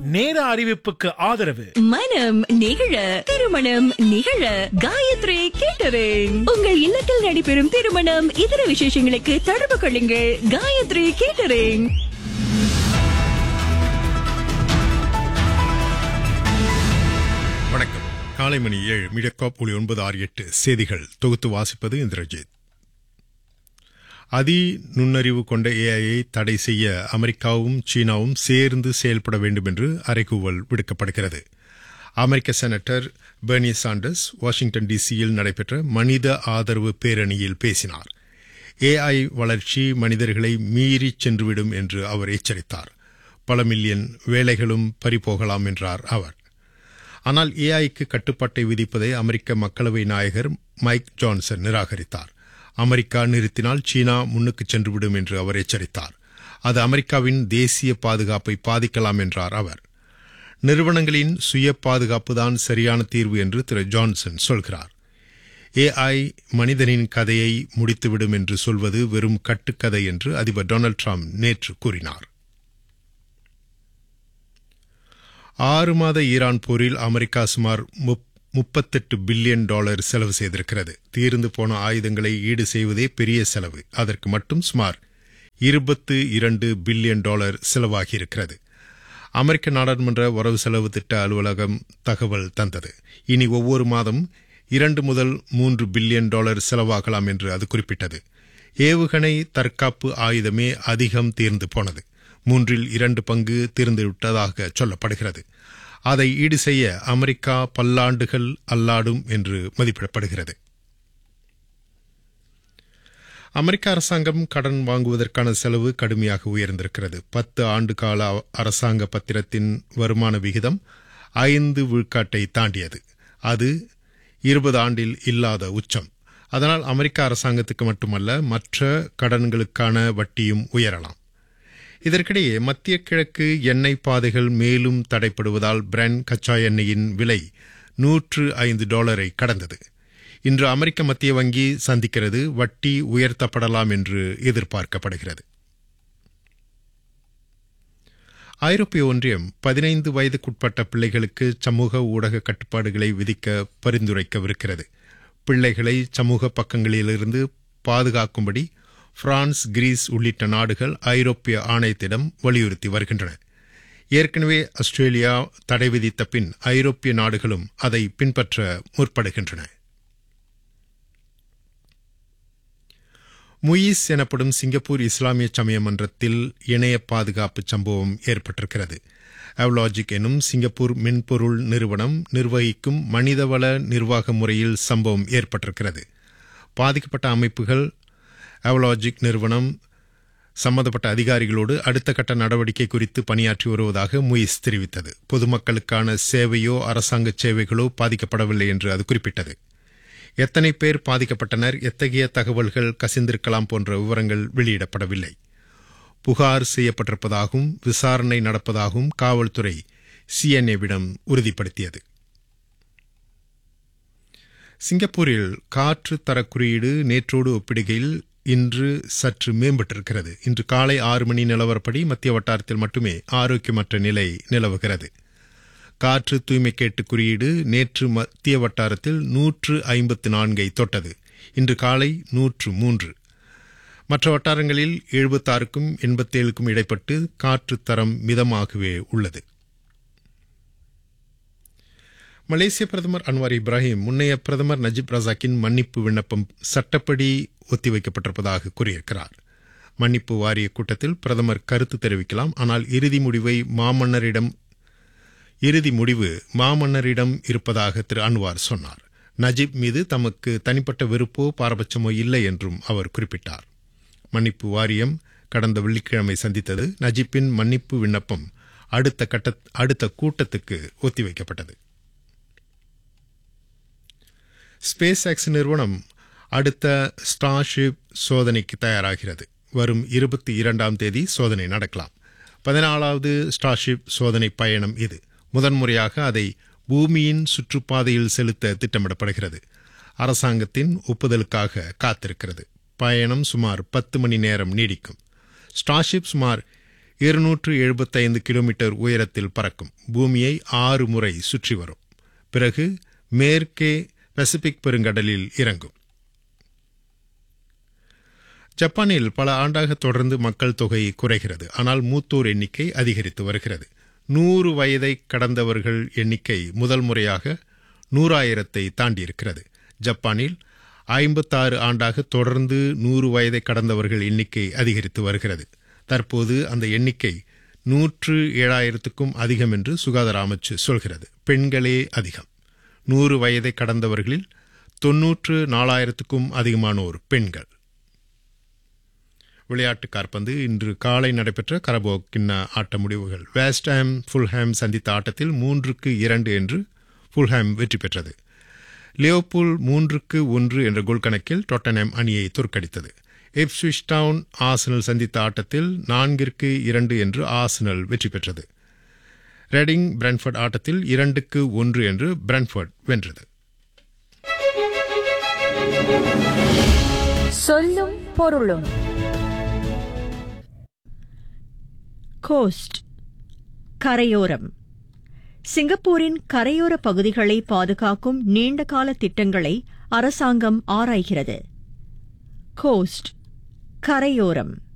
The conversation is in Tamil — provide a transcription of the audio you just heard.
நேர அறிவிப்புக்கு ஆதரவு மனம் நிகழ திருமணம் நிகழ காயத்ரி கேட்டரிங் உங்கள் இல்லத்தில் நடைபெறும் திருமணம் இதர விசேஷங்களுக்கு தொடர்பு கொள்ளுங்கள் காயத்ரி கேட்டரிங் வணக்கம் காலை மணி ஏழு மீடியாகாப் ஒளி ஒன்பது ஆறு எட்டு செய்திகள் தொகுத்து வாசிப்பது இந்திரஜித் அதி நுண்ணறிவு கொண்ட ஏஐயை தடை செய்ய அமெரிக்காவும் சீனாவும் சேர்ந்து செயல்பட வேண்டும் என்று அறைகூவல் விடுக்கப்படுகிறது அமெரிக்க செனட்டர் பெர்னி சாண்டர்ஸ் வாஷிங்டன் டிசியில் நடைபெற்ற மனித ஆதரவு பேரணியில் பேசினார் ஏஐ வளர்ச்சி மனிதர்களை மீறி சென்றுவிடும் என்று அவர் எச்சரித்தார் பல மில்லியன் வேலைகளும் பறிபோகலாம் என்றார் அவர் ஆனால் ஏஐக்கு கட்டுப்பாட்டை விதிப்பதை அமெரிக்க மக்களவை நாயகர் மைக் ஜான்சன் நிராகரித்தார் அமெரிக்கா நிறுத்தினால் சீனா முன்னுக்கு சென்றுவிடும் என்று அவர் எச்சரித்தார் அது அமெரிக்காவின் தேசிய பாதுகாப்பை பாதிக்கலாம் என்றார் அவர் நிறுவனங்களின் சுய பாதுகாப்பு தான் சரியான தீர்வு என்று திரு ஜான்சன் சொல்கிறார் ஏஐ மனிதனின் கதையை முடித்துவிடும் என்று சொல்வது வெறும் கட்டுக்கதை என்று அதிபர் டொனால்டு ட்ரம்ப் நேற்று கூறினார் ஆறு மாத ஈரான் போரில் அமெரிக்கா சுமார் முப்பத்தெட்டு பில்லியன் டாலர் செலவு செய்திருக்கிறது தீர்ந்து போன ஆயுதங்களை ஈடு செய்வதே பெரிய செலவு அதற்கு மட்டும் சுமார் இருபத்து இரண்டு பில்லியன் டாலர் செலவாகியிருக்கிறது அமெரிக்க நாடாளுமன்ற வரவு செலவு திட்ட அலுவலகம் தகவல் தந்தது இனி ஒவ்வொரு மாதம் இரண்டு முதல் மூன்று பில்லியன் டாலர் செலவாகலாம் என்று அது குறிப்பிட்டது ஏவுகணை தற்காப்பு ஆயுதமே அதிகம் தீர்ந்து போனது மூன்றில் இரண்டு பங்கு தீர்ந்துவிட்டதாக சொல்லப்படுகிறது அதை ஈடு செய்ய அமெரிக்கா பல்லாண்டுகள் அல்லாடும் என்று மதிப்பிடப்படுகிறது அமெரிக்க அரசாங்கம் கடன் வாங்குவதற்கான செலவு கடுமையாக உயர்ந்திருக்கிறது பத்து ஆண்டு கால அரசாங்க பத்திரத்தின் வருமான விகிதம் ஐந்து விழுக்காட்டை தாண்டியது அது இருபது ஆண்டில் இல்லாத உச்சம் அதனால் அமெரிக்க அரசாங்கத்துக்கு மட்டுமல்ல மற்ற கடன்களுக்கான வட்டியும் உயரலாம் இதற்கிடையே மத்திய கிழக்கு எண்ணெய் பாதைகள் மேலும் தடைப்படுவதால் பிராண்ட் கச்சா எண்ணெயின் விலை நூற்று ஐந்து டாலரை கடந்தது இன்று அமெரிக்க மத்திய வங்கி சந்திக்கிறது வட்டி உயர்த்தப்படலாம் என்று எதிர்பார்க்கப்படுகிறது ஐரோப்பிய ஒன்றியம் பதினைந்து வயதுக்குட்பட்ட பிள்ளைகளுக்கு சமூக ஊடக கட்டுப்பாடுகளை விதிக்க பரிந்துரைக்கவிருக்கிறது பிள்ளைகளை சமூக பக்கங்களிலிருந்து பாதுகாக்கும்படி பிரான்ஸ் கிரீஸ் உள்ளிட்ட நாடுகள் ஐரோப்பிய ஆணையத்திடம் வலியுறுத்தி வருகின்றன ஏற்கனவே ஆஸ்திரேலியா தடை விதித்த பின் ஐரோப்பிய நாடுகளும் அதை பின்பற்ற முற்படுகின்றன முயிஸ் எனப்படும் சிங்கப்பூர் இஸ்லாமிய சமய மன்றத்தில் இணைய பாதுகாப்பு சம்பவம் ஏற்பட்டிருக்கிறது அவலாஜிக் எனும் சிங்கப்பூர் மென்பொருள் நிறுவனம் நிர்வகிக்கும் மனிதவள நிர்வாக முறையில் சம்பவம் ஏற்பட்டிருக்கிறது பாதிக்கப்பட்ட அமைப்புகள் அவலாஜிக் நிறுவனம் சம்பந்தப்பட்ட அதிகாரிகளோடு அடுத்த கட்ட நடவடிக்கை குறித்து பணியாற்றி வருவதாக முயிஸ் தெரிவித்தது பொதுமக்களுக்கான சேவையோ அரசாங்க சேவைகளோ பாதிக்கப்படவில்லை என்று அது குறிப்பிட்டது எத்தனை பேர் பாதிக்கப்பட்டனர் எத்தகைய தகவல்கள் கசிந்திருக்கலாம் போன்ற விவரங்கள் வெளியிடப்படவில்லை புகார் செய்யப்பட்டிருப்பதாகவும் விசாரணை நடப்பதாகவும் காவல்துறை சிஎன்ஏவிடம் உறுதிப்படுத்தியது சிங்கப்பூரில் காற்று தர குறியீடு நேற்றோடு ஒப்பிடுகையில் இன்று சற்று மேம்பட்டிருக்கிறது இன்று காலை ஆறு மணி நிலவரப்படி மத்திய வட்டாரத்தில் மட்டுமே ஆரோக்கியமற்ற நிலை நிலவுகிறது காற்று தூய்மை கேட்டு குறியீடு நேற்று மத்திய வட்டாரத்தில் நூற்று ஐம்பத்து நான்கை தொட்டது இன்று காலை நூற்று மூன்று மற்ற வட்டாரங்களில் எழுபத்தாறுக்கும் எண்பத்தேழுக்கும் இடைப்பட்டு காற்று தரம் மிதமாகவே உள்ளது மலேசிய பிரதமர் அன்வார் இப்ராஹிம் முன்னைய பிரதமர் நஜீப் ரசாக்கின் மன்னிப்பு விண்ணப்பம் சட்டப்படி ஒத்திவைக்கப்பட்டிருப்பதாக கூறியிருக்கிறார் மன்னிப்பு வாரிய கூட்டத்தில் பிரதமர் கருத்து தெரிவிக்கலாம் ஆனால் இறுதி முடிவை மாமன்னரிடம் இறுதி முடிவு மாமன்னரிடம் இருப்பதாக திரு அன்வார் சொன்னார் நஜீப் மீது தமக்கு தனிப்பட்ட வெறுப்போ பாரபட்சமோ இல்லை என்றும் அவர் குறிப்பிட்டார் மன்னிப்பு வாரியம் கடந்த வெள்ளிக்கிழமை சந்தித்தது நஜீப்பின் மன்னிப்பு விண்ணப்பம் அடுத்த கட்ட அடுத்த கூட்டத்துக்கு ஒத்திவைக்கப்பட்டது ஸ்பேஸ் எக்ஸ் நிறுவனம் அடுத்த ஸ்டார்ஷிப் சோதனைக்கு தயாராகிறது வரும் இருபத்தி இரண்டாம் தேதி சோதனை நடக்கலாம் பதினாலாவது ஸ்டார்ஷிப் சோதனை பயணம் இது முதன்முறையாக அதை பூமியின் சுற்றுப்பாதையில் செலுத்த திட்டமிடப்படுகிறது அரசாங்கத்தின் ஒப்புதலுக்காக காத்திருக்கிறது பயணம் சுமார் பத்து மணி நேரம் நீடிக்கும் ஸ்டார்ஷிப் சுமார் இருநூற்று எழுபத்தைந்து கிலோமீட்டர் உயரத்தில் பறக்கும் பூமியை ஆறு முறை சுற்றி வரும் பிறகு மேற்கே பசிபிக் பெருங்கடலில் இறங்கும் ஜப்பானில் பல ஆண்டாக தொடர்ந்து மக்கள் தொகை குறைகிறது ஆனால் மூத்தோர் எண்ணிக்கை அதிகரித்து வருகிறது நூறு வயதை கடந்தவர்கள் எண்ணிக்கை முதல் முறையாக நூறாயிரத்தை தாண்டியிருக்கிறது ஜப்பானில் ஐம்பத்தாறு ஆண்டாக தொடர்ந்து நூறு வயதை கடந்தவர்கள் எண்ணிக்கை அதிகரித்து வருகிறது தற்போது அந்த எண்ணிக்கை நூற்று ஏழாயிரத்துக்கும் அதிகம் என்று சுகாதார அமைச்சு சொல்கிறது பெண்களே அதிகம் நூறு வயதை கடந்தவர்களில் தொன்னூற்று நாலாயிரத்துக்கும் அதிகமானோர் பெண்கள் விளையாட்டு காற்பந்து இன்று காலை நடைபெற்ற கரபோ கிண்ண ஆட்ட முடிவுகள் வெஸ்ட்ஹாம் ஃபுல்ஹாம் சந்தித்த ஆட்டத்தில் மூன்றுக்கு இரண்டு என்று ஃபுல்ஹாம் வெற்றி பெற்றது லியோபூல் மூன்றுக்கு ஒன்று என்ற கோல் கணக்கில் டொட்டனாம் அணியை தோற்கடித்தது எப்ஸ்விச் டவுன் ஆசனல் சந்தித்த ஆட்டத்தில் நான்கிற்கு இரண்டு என்று ஆசனல் வெற்றி பெற்றது ரெடிங் பிரான்ஃபர்ட் ஆட்டத்தில் இரண்டுக்கு ஒன்று என்று பிரான்ஃபர்ட் வென்றது சொல்லும் பொருளும் கோஸ்ட் கரையோரம் சிங்கப்பூரின் கரையோர பகுதிகளை பாதுகாக்கும் நீண்டகால திட்டங்களை அரசாங்கம் ஆராய்கிறது கோஸ்ட் கரையோரம்